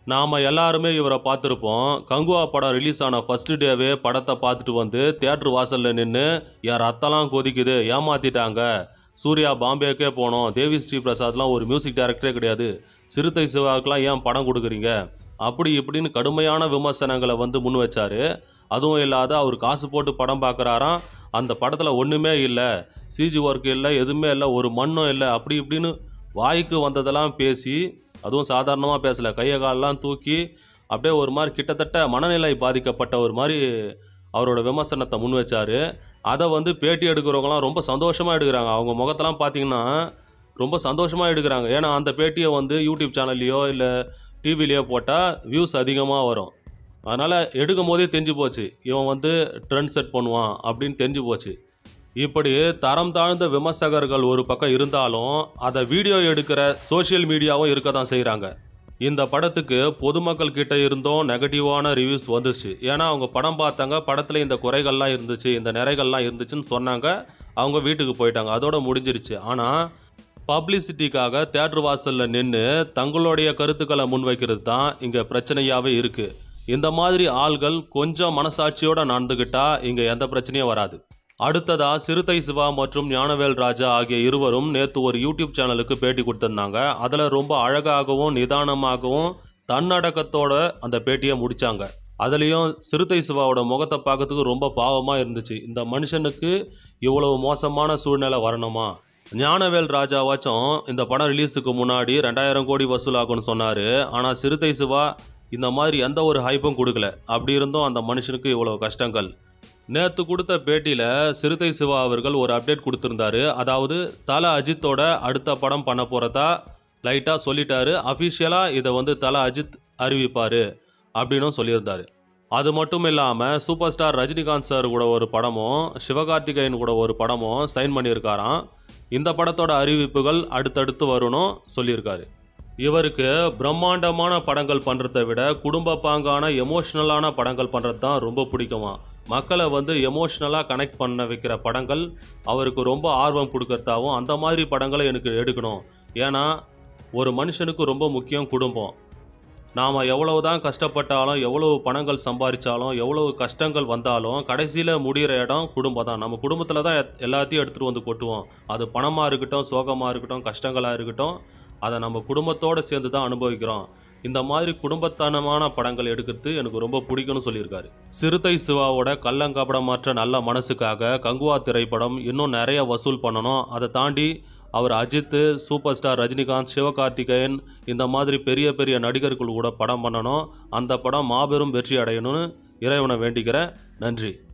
நாம் எல்லாருமே இவரை பார்த்துருப்போம் கங்குவா படம் ரிலீஸ் ஆன ஃபர்ஸ்ட் டேவே படத்தை பார்த்துட்டு வந்து தியேட்டர் வாசலில் நின்று என் ரத்தம்லாம் கொதிக்குது ஏமாத்திட்டாங்க சூர்யா பாம்பேக்கே போனோம் தேவி ஸ்ரீ பிரசாத்லாம் ஒரு மியூசிக் டைரக்டரே கிடையாது சிறுத்தை சிவாவுக்குலாம் ஏன் படம் கொடுக்குறீங்க அப்படி இப்படின்னு கடுமையான விமர்சனங்களை வந்து முன் வச்சாரு அதுவும் இல்லாத அவர் காசு போட்டு படம் பார்க்குறாராம் அந்த படத்தில் ஒன்றுமே இல்லை சிஜி ஒர்க் இல்லை எதுவுமே இல்லை ஒரு மண்ணும் இல்லை அப்படி இப்படின்னு வாய்க்கு வந்ததெல்லாம் பேசி அதுவும் சாதாரணமாக பேசலை கையை காலெல்லாம் தூக்கி அப்படியே ஒரு மாதிரி கிட்டத்தட்ட மனநிலை பாதிக்கப்பட்ட ஒரு மாதிரி அவரோட விமர்சனத்தை முன் வச்சாரு அதை வந்து பேட்டி எடுக்கிறவங்களாம் ரொம்ப சந்தோஷமாக எடுக்கிறாங்க அவங்க முகத்தெல்லாம் பார்த்தீங்கன்னா ரொம்ப சந்தோஷமாக எடுக்கிறாங்க ஏன்னா அந்த பேட்டியை வந்து யூடியூப் சேனல்லையோ இல்லை டிவிலேயோ போட்டால் வியூஸ் அதிகமாக வரும் அதனால் எடுக்கும் போதே தெரிஞ்சு போச்சு இவன் வந்து ட்ரெண்ட் செட் பண்ணுவான் அப்படின்னு தெரிஞ்சு போச்சு இப்படி தரம் தாழ்ந்த விமர்சகர்கள் ஒரு பக்கம் இருந்தாலும் அதை வீடியோ எடுக்கிற சோஷியல் மீடியாவும் இருக்க தான் செய்கிறாங்க இந்த படத்துக்கு பொதுமக்கள் கிட்ட இருந்தும் நெகட்டிவான ரிவ்யூஸ் வந்துச்சு ஏன்னா அவங்க படம் பார்த்தாங்க படத்தில் இந்த குறைகள்லாம் இருந்துச்சு இந்த நிறைகள்லாம் இருந்துச்சுன்னு சொன்னாங்க அவங்க வீட்டுக்கு போயிட்டாங்க அதோட முடிஞ்சிருச்சு ஆனால் பப்ளிசிட்டிக்காக தேட்டர் வாசலில் நின்று தங்களுடைய கருத்துக்களை முன்வைக்கிறது தான் இங்கே பிரச்சனையாகவே இருக்குது இந்த மாதிரி ஆள்கள் கொஞ்சம் மனசாட்சியோட நடந்துக்கிட்டா இங்கே எந்த பிரச்சனையும் வராது அடுத்ததா சிறுத்தை சிவா மற்றும் ஞானவேல் ராஜா ஆகிய இருவரும் நேற்று ஒரு யூடியூப் சேனலுக்கு பேட்டி கொடுத்திருந்தாங்க அதில் ரொம்ப அழகாகவும் நிதானமாகவும் தன்னடக்கத்தோட அந்த பேட்டியை முடிச்சாங்க அதுலேயும் சிறுத்தை சிவாவோட முகத்தை பார்க்கறதுக்கு ரொம்ப பாவமாக இருந்துச்சு இந்த மனுஷனுக்கு இவ்வளவு மோசமான சூழ்நிலை வரணுமா ஞானவேல் ராஜாவாச்சும் இந்த படம் ரிலீஸுக்கு முன்னாடி ரெண்டாயிரம் கோடி வசூலாகும்னு சொன்னார் ஆனால் சிறுத்தை சிவா இந்த மாதிரி எந்த ஒரு ஹைப்பும் கொடுக்கல அப்படி இருந்தும் அந்த மனுஷனுக்கு இவ்வளோ கஷ்டங்கள் நேற்று கொடுத்த பேட்டியில் சிறுத்தை சிவா அவர்கள் ஒரு அப்டேட் கொடுத்துருந்தாரு அதாவது தல அஜித்தோட அடுத்த படம் பண்ண போகிறதா லைட்டாக சொல்லிட்டாரு அஃபிஷியலாக இதை வந்து தல அஜித் அறிவிப்பார் அப்படின்னும் சொல்லியிருந்தாரு அது மட்டும் இல்லாமல் சூப்பர் ஸ்டார் ரஜினிகாந்த் சார் கூட ஒரு படமும் சிவகார்த்திகேயன் கூட ஒரு படமும் சைன் பண்ணியிருக்காராம் இந்த படத்தோட அறிவிப்புகள் அடுத்தடுத்து வரணும் சொல்லியிருக்காரு இவருக்கு பிரம்மாண்டமான படங்கள் பண்ணுறதை விட குடும்ப பாங்கான எமோஷ்னலான படங்கள் பண்ணுறது தான் ரொம்ப பிடிக்குமா மக்களை வந்து எமோஷ்னலாக கனெக்ட் பண்ண வைக்கிற படங்கள் அவருக்கு ரொம்ப ஆர்வம் கொடுக்கறதாவும் அந்த மாதிரி படங்களை எனக்கு எடுக்கணும் ஏன்னா ஒரு மனுஷனுக்கு ரொம்ப முக்கியம் குடும்பம் நாம் எவ்வளவு தான் கஷ்டப்பட்டாலும் எவ்வளவு பணங்கள் சம்பாதிச்சாலும் எவ்வளவு கஷ்டங்கள் வந்தாலும் கடைசியில் முடிகிற இடம் குடும்பம் தான் நம்ம குடும்பத்தில் தான் எத்- எல்லாத்தையும் எடுத்துகிட்டு வந்து கொட்டுவோம் அது பணமாக இருக்கட்டும் சோகமாக இருக்கட்டும் கஷ்டங்களாக இருக்கட்டும் அதை நம்ம குடும்பத்தோடு சேர்ந்து தான் அனுபவிக்கிறோம் இந்த மாதிரி குடும்பத்தனமான படங்கள் எடுக்கிறது எனக்கு ரொம்ப பிடிக்கும்னு சொல்லியிருக்காரு சிறுத்தை சிவாவோட கள்ளங்கபடமற்ற நல்ல மனசுக்காக கங்குவா திரைப்படம் இன்னும் நிறைய வசூல் பண்ணணும் அதை தாண்டி அவர் அஜித் சூப்பர் ஸ்டார் ரஜினிகாந்த் சிவகார்த்திகேயன் இந்த மாதிரி பெரிய பெரிய நடிகர்கள் கூட படம் பண்ணணும் அந்த படம் மாபெரும் வெற்றி அடையணும்னு இறைவனை வேண்டிக்கிறேன் நன்றி